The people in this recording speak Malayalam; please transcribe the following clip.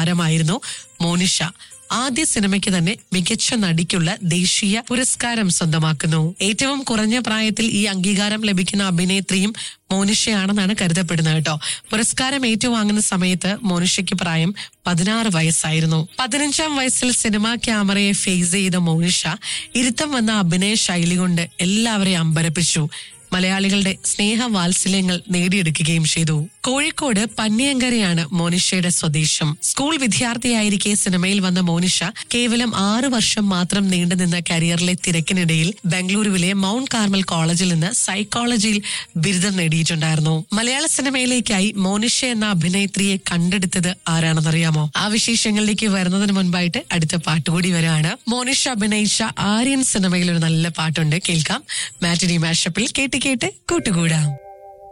താരമായിരുന്നു മോനിഷ ആദ്യ സിനിമയ്ക്ക് തന്നെ മികച്ച നടിക്കുള്ള ദേശീയ പുരസ്കാരം സ്വന്തമാക്കുന്നു ഏറ്റവും കുറഞ്ഞ പ്രായത്തിൽ ഈ അംഗീകാരം ലഭിക്കുന്ന അഭിനേത്രിയും മോനിഷയാണെന്നാണ് കരുതപ്പെടുന്നത് കേട്ടോ പുരസ്കാരം ഏറ്റുവാങ്ങുന്ന സമയത്ത് മോനിഷയ്ക്ക് പ്രായം പതിനാറ് വയസ്സായിരുന്നു പതിനഞ്ചാം വയസ്സിൽ സിനിമാ ക്യാമറയെ ഫേസ് ചെയ്ത മോനിഷ ഇരുത്തം വന്ന അഭിനയ ശൈലി കൊണ്ട് എല്ലാവരെയും അമ്പരപ്പിച്ചു മലയാളികളുടെ സ്നേഹവാത്സല്യങ്ങൾ നേടിയെടുക്കുകയും ചെയ്തു കോഴിക്കോട് പന്നിയങ്കരയാണ് മോനിഷയുടെ സ്വദേശം സ്കൂൾ വിദ്യാർത്ഥിയായിരിക്കെ സിനിമയിൽ വന്ന മോനിഷ കേവലം ആറു വർഷം മാത്രം നീണ്ടുനിന്ന കരിയറിലെ തിരക്കിനിടയിൽ ബംഗളൂരുവിലെ മൗണ്ട് കാർമൽ കോളേജിൽ നിന്ന് സൈക്കോളജിയിൽ ബിരുദം നേടിയിട്ടുണ്ടായിരുന്നു മലയാള സിനിമയിലേക്കായി മോനിഷ എന്ന അഭിനേത്രിയെ കണ്ടെടുത്തത് ആരാണെന്നറിയാമോ ആ വിശേഷങ്ങളിലേക്ക് വരുന്നതിന് മുൻപായിട്ട് അടുത്ത പാട്ടുകൂടി വരാണ് മോനിഷ അഭിനയിച്ച ആര്യൻ സിനിമയിൽ ഒരു നല്ല പാട്ടുണ്ട് കേൾക്കാം മാറ്റിനി മാഷപ്പിൽ കേട്ട് കേട്ട് കൂട്ടുകൂടാം